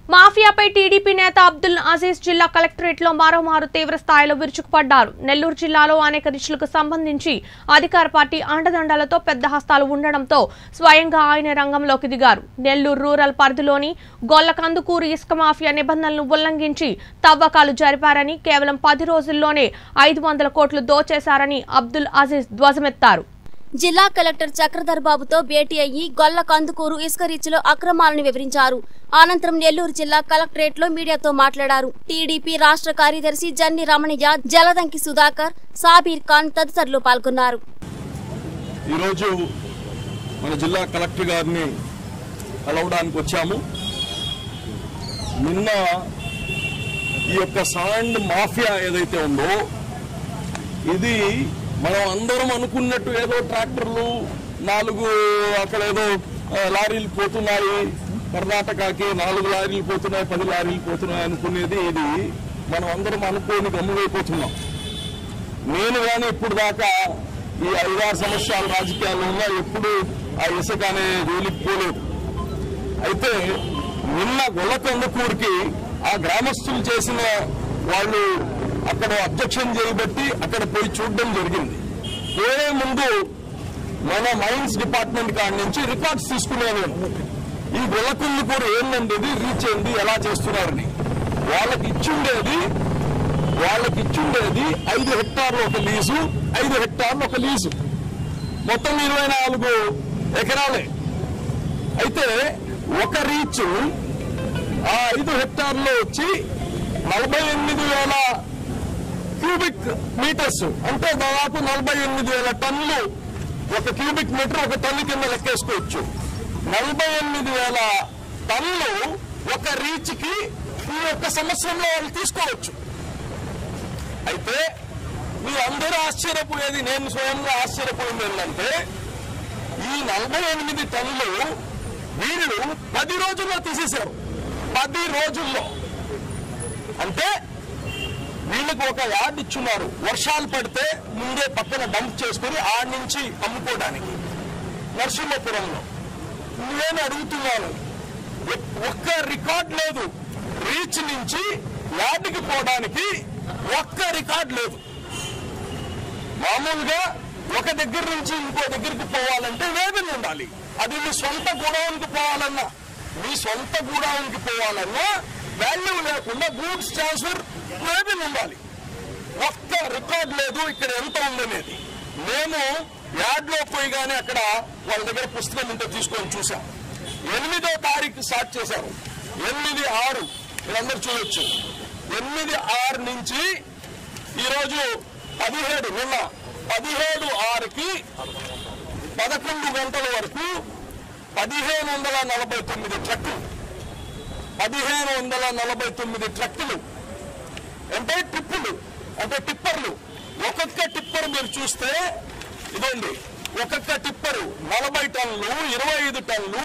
మాఫియాపై TDP నేత అబ్దుల్ అజీజ్ జిల్లా collectorate లో మరోమారు తీవ్ర స్థాయిలో విరుచుకుపడ్డారు నెల్లూరు జిల్లాలో అనేక రిచ్లకు సంబంధించి అధికార పార్టీ అండదండలతో పెద్ద హస్తాలు ఉండడంతో స్వయంగా ఆయన రంగంలోకి దిగారు నెల్లూరు రూరల్ పరిధిలోని గొల్లకందుకూరు ఇసుక మాఫియా నిబంధనలను ఉల్లంఘించి తవ్వకాలు జరిపారని కేవలం పది రోజుల్లోనే ఐదు వందల కోట్లు దోచేశారని అబ్దుల్ అజీజ్ ధ్వజమెత్తారు జిల్లా కలెక్టర్ చక్రధర్ బాబుతో భేటీ అయ్యి గొల్ల కందుకూరు ఇసుక రీచ్లో అక్రమాలను వివరించారు అనంతరం నెల్లూరు జిల్లా కలెక్టరేట్ లో మీడియాతో మాట్లాడారు టీడీపీ రాష్ట్ర కార్యదర్శి జన్ని రమణయ్య జలదంకి సుధాకర్ సాబీర్ ఖాన్ తదితరులు పాల్గొన్నారు ఈరోజు మన జిల్లా కలెక్టర్ గారిని కలవడానికి వచ్చాము నిన్న ఈ యొక్క సాండ్ మాఫియా ఏదైతే ఉందో ఇది మనం అందరం అనుకున్నట్టు ఏదో ట్రాక్టర్లు నాలుగు అక్కడ ఏదో ఆ, లారీలు పోతున్నాయి కర్ణాటకకి నాలుగు లారీలు పోతున్నాయి పది లారీలు పోతున్నాయి అనుకునేది ఇది మనం అందరం అనుకోని గమ్మువైపోతున్నాం నేను కానీ ఇప్పుడు దాకా ఈ ఐదారు సంవత్సరాల రాజకీయాల్లో ఉన్నా ఎప్పుడు ఆ ఇసుక అనే జోలికి పోలేదు అయితే నిన్న గొల్లకొండకూరుకి ఆ గ్రామస్తులు చేసిన వాళ్ళు అక్కడ అబ్జెక్షన్ చేయబట్టి అక్కడ పోయి చూడడం జరిగింది పోయే ముందు మన మైన్స్ డిపార్ట్మెంట్ కాడి నుంచి రికార్డ్స్ తీసుకున్నాను నేను ఈ గొల్లకొండకూరు ఏందండి ఇది రీచ్ అయింది ఎలా చేస్తున్నారని వాళ్ళకి ఇచ్చుండేది వాళ్ళకి ఇచ్చుండేది ఐదు హెక్టార్లు ఒక లీజు ఐదు హెక్టార్లు ఒక లీజు మొత్తం ఇరవై నాలుగు ఎకరాలే అయితే ఒక రీచ్ ఆ ఐదు హెక్టార్లో వచ్చి నలభై ఎనిమిది వేల క్యూబిక్ మీటర్స్ అంటే దాదాపు నలభై ఎనిమిది వేల టన్నులు ఒక క్యూబిక్ మీటర్ ఒక టన్ను కింద లెక్కేసుకోవచ్చు నలభై ఎనిమిది వేల టన్నులు ఒక రీచ్ కి ఈ ఒక్క సంవత్సరంలో వాళ్ళు తీసుకోవచ్చు అయితే మీరందరూ ఆశ్చర్యపోయేది నేను స్వయంగా ఆశ్చర్యపోయింది ఏంటంటే ఈ నలభై ఎనిమిది టన్నులు వీళ్ళు పది రోజుల్లో తీసేశారు పది రోజుల్లో అంటే వీళ్ళకి ఒక యార్డ్ ఇచ్చున్నారు వర్షాలు పడితే ముందే పక్కన డంప్ చేసుకుని ఆడి నుంచి అమ్ముకోవడానికి నరసింహపురంలో నేను అడుగుతున్నాను ఒ- ఒక్క రికార్డ్ లేదు రీచ్ నుంచి యార్డ్కి పోవడానికి ఒక్క రికార్డ్ లేదు మామూలుగా ఒక దగ్గర నుంచి ఇంకో దగ్గరికి పోవాలంటే వేదన ఉండాలి అది మీ సొంత గూడౌన్కి పోవాలన్నా మీ సొంత గూడౌన్కి పోవాలన్నా వాల్యూ లేకుండా గూడ్స్ ట్రాన్స్ఫర్ వేదన ఉండాలి ఒక్క రికార్డ్ లేదు ఇక్కడ ఎంత ఉందనేది మేము యార్డ్లో పోయి కానీ అక్కడ వాళ్ళ దగ్గర పుస్తకం ఉంటే తీసుకొని చూసాం ఎనిమిదో తారీఖు స్టార్ట్ చేశారు ఎనిమిది ఆరు మీరందరూ చూడొచ్చు ఎనిమిది ఆరు నుంచి ఈరోజు పదిహేడు నిన్న పదిహేడు ఆరుకి పదకొండు గంటల వరకు పదిహేను వందల నలభై తొమ్మిది ట్రక్కులు పదిహేను వందల నలభై తొమ్మిది ట్రక్కులు అంటే ట్రిప్పులు అంటే టిప్పర్లు ఒక్కొక్క టిప్పర్ మీరు చూస్తే ఇదండి ఒక్కొక్క టిప్పరు నలభై టన్నులు ఇరవై ఐదు టన్నులు